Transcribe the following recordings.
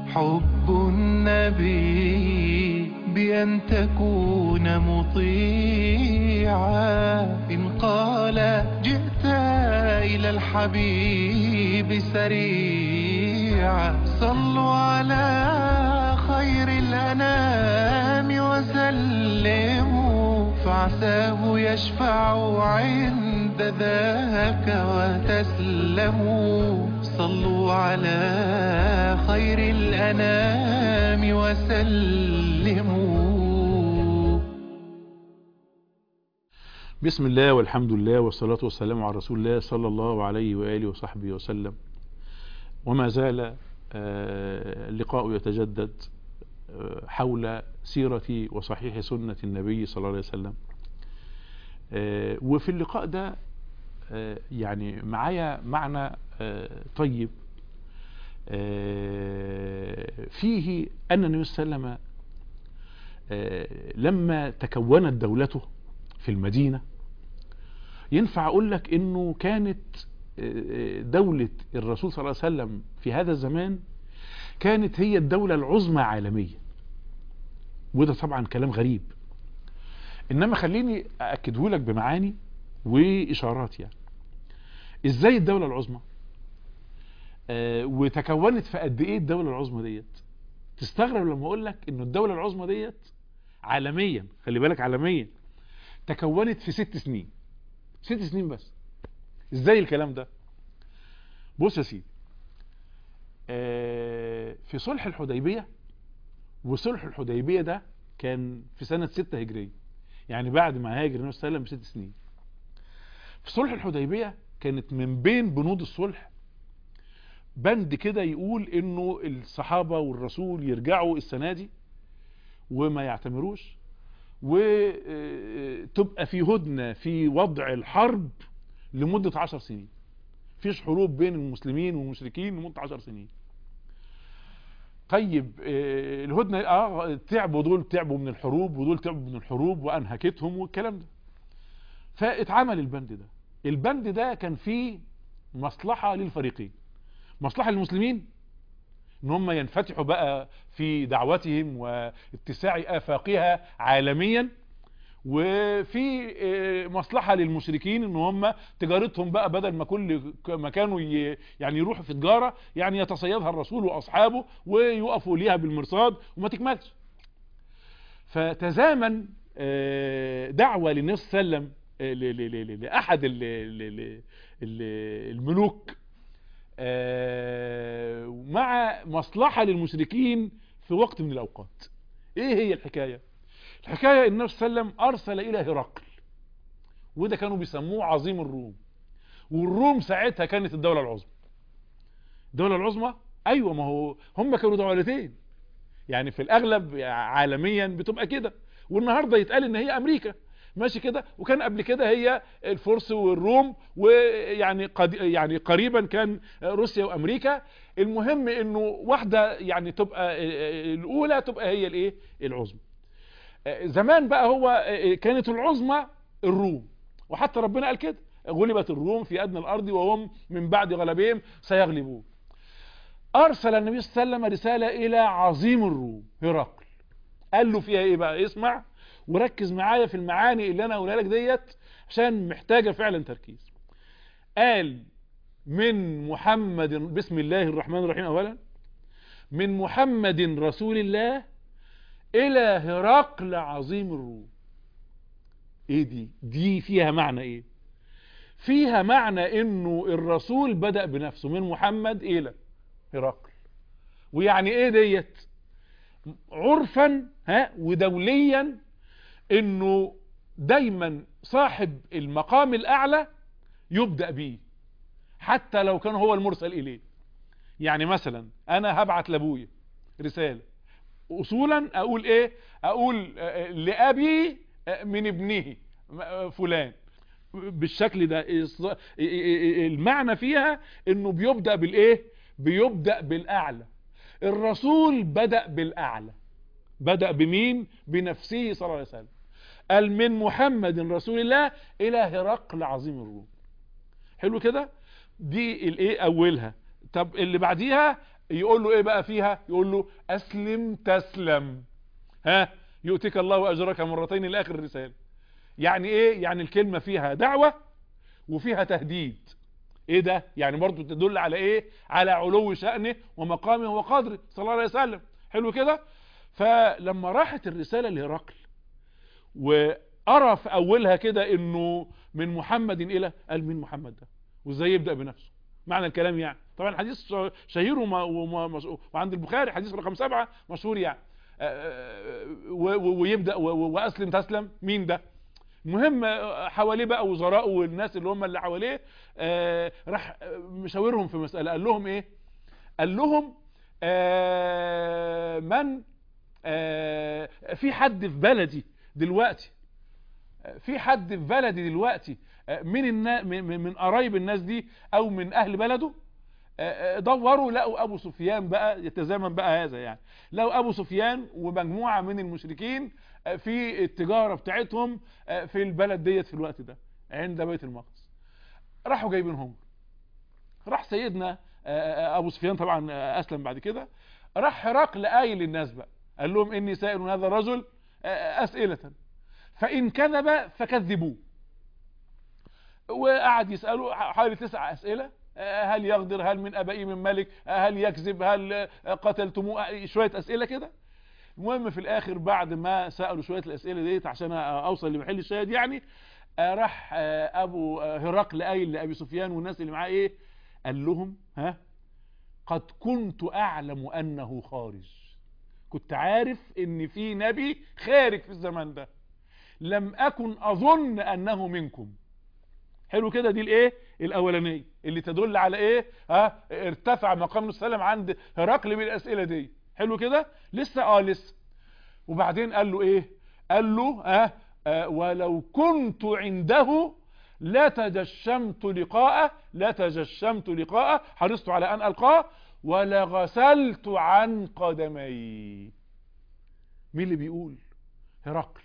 حب النبي بأن تكون مطيعا إن قال جئت إلى الحبيب سريعا صلوا على خير الأنام وسلموا فعساه يشفع عند ذاك وتسلموا صلوا على خير الأنام وسلموا بسم الله والحمد لله والصلاة والسلام على رسول الله صلى الله عليه وآله وصحبه وسلم وما زال آه، اللقاء يتجدد آه، حول سيرة وصحيح سنة النبي صلى الله عليه وسلم آه، وفي اللقاء ده آه، يعني معايا معنى آه، طيب آه، فيه أن النبي صلى الله عليه وسلم آه، لما تكونت دولته في المدينة ينفع أقول لك أنه كانت آه، دولة الرسول صلى الله عليه وسلم في هذا الزمان كانت هي الدولة العظمى عالميا وده طبعا كلام غريب إنما خليني أأكده لك بمعاني وإشارات يعني إزاي الدولة العظمى آه، وتكونت في قد إيه الدولة العظمى ديت تستغرب لما أقول لك إنه الدولة العظمى ديت عالميا خلي بالك عالميا تكونت في ست سنين ست سنين بس ازاي الكلام ده بص يا سيدي آه، في صلح الحديبية وصلح الحديبية ده كان في سنة ستة هجرية يعني بعد ما هاجر النبي صلى الله عليه وسلم بست سنين في صلح الحديبية كانت من بين بنود الصلح بند كده يقول انه الصحابة والرسول يرجعوا السنة دي وما يعتمروش وتبقى في هدنة في وضع الحرب لمدة عشر سنين فيش حروب بين المسلمين والمشركين لمدة عشر سنين طيب آه، الهدنة اه تعبوا دول تعبوا من الحروب ودول تعبوا من الحروب وانهكتهم والكلام ده فاتعمل البند ده البند ده كان فيه مصلحة للفريقين مصلحة للمسلمين ان هم ينفتحوا بقى في دعوتهم واتساع افاقها عالميا وفي آه، مصلحة للمشركين ان هم تجارتهم بقى بدل ما كل ما كانوا ي- يعني يروحوا في تجارة يعني يتصيدها الرسول واصحابه ويقفوا ليها بالمرصاد وما تكملش فتزامن آه، دعوة للنبي صلى الله عليه وسلم آه، ل- ل- ل- لأحد ال- ال- ال- ال- الملوك آه، مع مصلحة للمشركين في وقت من الأوقات ايه هي الحكاية الحكاية ان النبي صلى الله عليه وسلم ارسل الى هرقل وده كانوا بيسموه عظيم الروم والروم ساعتها كانت الدولة العظمى الدولة العظمى ايوه ما هو هم كانوا دولتين يعني في الاغلب عالميا بتبقى كده والنهارده يتقال ان هي امريكا ماشي كده وكان قبل كده هي الفرس والروم ويعني قد يعني قريبا كان روسيا وامريكا المهم انه واحده يعني تبقى الاولى تبقى هي الايه العظمى زمان بقى هو كانت العظمى الروم وحتى ربنا قال كده غلبت الروم في ادنى الارض وهم من بعد غلبهم سيغلبون ارسل النبي صلى الله عليه وسلم رساله الى عظيم الروم هرقل قال له فيها ايه بقى اسمع وركز معايا في المعاني اللي انا هقولها لك ديت عشان محتاجه فعلا تركيز قال من محمد بسم الله الرحمن الرحيم اولا من محمد رسول الله الى هرقل عظيم الروم ايه دي دي فيها معنى ايه فيها معنى انه الرسول بدأ بنفسه من محمد الى هرقل ويعني ايه ديت عرفا ها ودوليا انه دايما صاحب المقام الاعلى يبدأ بيه حتى لو كان هو المرسل اليه يعني مثلا انا هبعت لابويا رسالة اصولا اقول ايه اقول لابي من ابنه فلان بالشكل ده المعنى فيها انه بيبدأ بالايه بيبدأ بالاعلى الرسول بدأ بالاعلى بدأ بمين بنفسه صلى الله عليه وسلم قال من محمد رسول الله الى هرقل عظيم الروم حلو كده دي الايه اولها طب اللي بعديها يقول له ايه بقى فيها يقول له اسلم تسلم ها يؤتيك الله اجرك مرتين لاخر الرساله يعني ايه يعني الكلمه فيها دعوه وفيها تهديد ايه ده يعني برضو تدل على ايه على علو شأنه ومقامه وقدره صلى الله عليه وسلم حلو كده فلما راحت الرسالة لهرقل وقرا في اولها كده انه من محمد الى قال مين محمد ده وازاي يبدأ بنفسه معنى الكلام يعني طبعا الحديث شهير وما وما وعند البخاري حديث رقم سبعة مشهور يعني ويبدأ واسلم تسلم مين ده المهم حواليه بقى وزراءه والناس اللي هم اللي حواليه آه راح مشاورهم في مسألة قال لهم ايه قال لهم آه من آه في حد في بلدي دلوقتي في حد في بلدي دلوقتي من النا من, من قرايب الناس دي او من اهل بلده دوروا لقوا ابو سفيان بقى يتزامن بقى هذا يعني لقوا ابو سفيان ومجموعة من المشركين في التجارة بتاعتهم في البلد ديت في الوقت ده عند بيت المقدس راحوا جايبينهم راح سيدنا ابو سفيان طبعا اسلم بعد كده راح هرقل قايل للناس بقى قال لهم اني سائل هذا الرجل اسئلة فان كذب فكذبوه وقعد يسأله حوالي تسع اسئلة هل يغدر هل من ابائي من ملك هل يكذب هل قتلتموه شوية اسئلة كده المهم في الاخر بعد ما سألوا شوية الاسئلة ديت عشان اوصل لمحل الشاهد يعني راح ابو هرقل قايل لابي سفيان والناس اللي معاه ايه قال لهم ها قد كنت اعلم انه خارج كنت عارف ان في نبي خارج في الزمان ده لم اكن اظن انه منكم حلو كده دي الايه الاولانيه اللي تدل على ايه ها ارتفع مقام السلام عند هرقل بالاسئله دي حلو كده لسه اه لسه وبعدين قال له ايه قال له اه, آه ولو كنت عنده لتجشمت لقاءه لتجشمت لقاءه حرصت على ان القاه ولغسلت عن قدمي مين اللي بيقول هرقل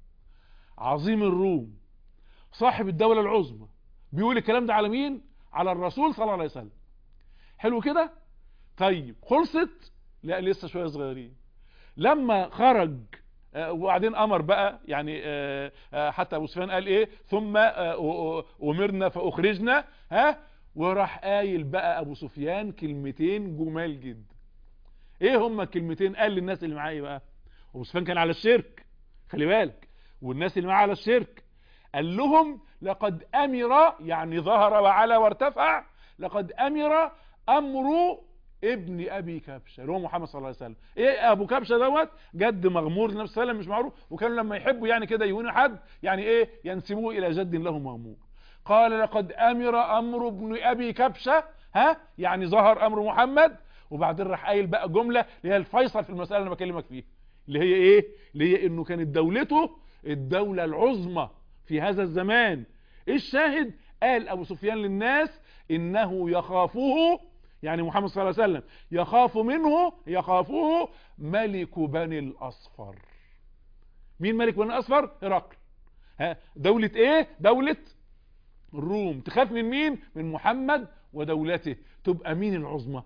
عظيم الروم صاحب الدولة العظمى بيقول الكلام ده على مين على الرسول صلى الله عليه وسلم حلو كده طيب خلصت لا لسه شوية صغيرين لما خرج وبعدين امر بقى يعني حتى ابو سفيان قال ايه ثم امرنا فاخرجنا ها وراح قايل بقى ابو سفيان كلمتين جمال جدا ايه هما الكلمتين قال للناس اللي معاه بقى ابو سفيان كان على الشرك خلي بالك والناس اللي معاه على الشرك قال لهم لقد امر يعني ظهر وعلى وارتفع لقد امر امر ابن ابي كبشه اللي هو محمد صلى الله عليه وسلم ايه ابو كبشه دوت جد مغمور للنبي صلى الله عليه وسلم مش معروف وكانوا لما يحبوا يعني كده يهونوا حد يعني ايه ينسبوه الى جد له مغمور قال لقد امر امر ابن ابي كبشه ها يعني ظهر امر محمد وبعدين راح قايل بقى جمله اللي هي الفيصل في المساله اللي انا بكلمك فيها اللي هي ايه اللي هي انه كانت دولته الدوله العظمى في هذا الزمان الشاهد قال ابو سفيان للناس انه يخافه يعني محمد صلى الله عليه وسلم يخاف منه يخافه ملك بني الاصفر مين ملك بني الاصفر هرقل ها دولة ايه دولة الروم تخاف من مين من محمد ودولته تبقى مين العظمى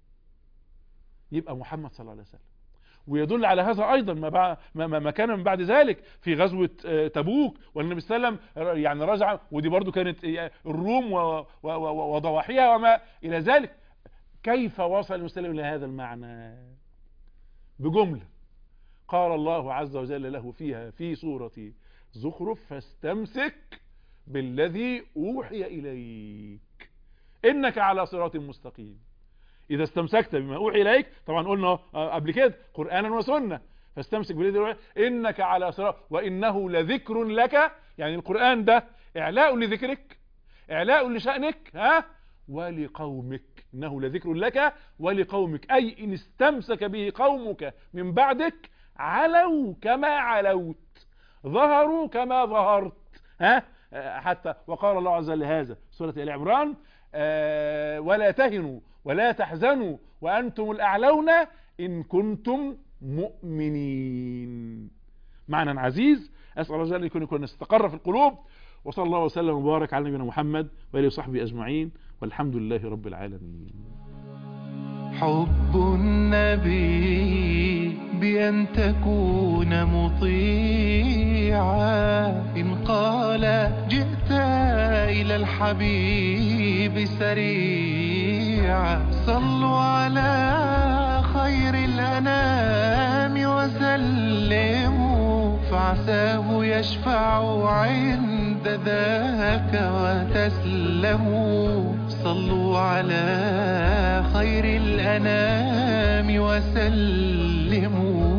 يبقى محمد صلى الله عليه وسلم ويدل على هذا ايضا ما, بع... ما, ما كان من بعد ذلك في غزوة تبوك والنبي صلى الله عليه وسلم يعني رجع ودي برضو كانت الروم و... و... و... وضواحيها وما الى ذلك كيف وصل المسلم الى هذا المعنى بجملة قال الله عز وجل له فيها في سورة زخرف فاستمسك بالذي اوحي اليك انك على صراط مستقيم اذا استمسكت بما اوحي اليك طبعا قلنا قبل كده قرانا وسنه فاستمسك بالذي اوحي انك على صراط وانه لذكر لك يعني القران ده اعلاء لذكرك اعلاء لشانك ها ولقومك انه لذكر لك ولقومك اي ان استمسك به قومك من بعدك علوا كما علوت ظهروا كما ظهرت ها حتى وقال الله عز وجل هذا سورة ال عمران آه ولا تهنوا ولا تحزنوا وأنتم الأعلون إن كنتم مؤمنين معنى عزيز أسأل الله أن يكون يكون استقر في القلوب وصلى الله وسلم وبارك على نبينا محمد وآله وصحبه أجمعين والحمد لله رب العالمين حب النبي بأن تكون مطيعا إن قال جئت إلى الحبيب سريعا صلوا على خير الأنام وسلموا فعساه يشفع عند ذاك وتسلموا صلوا على خير الأنام وسلموا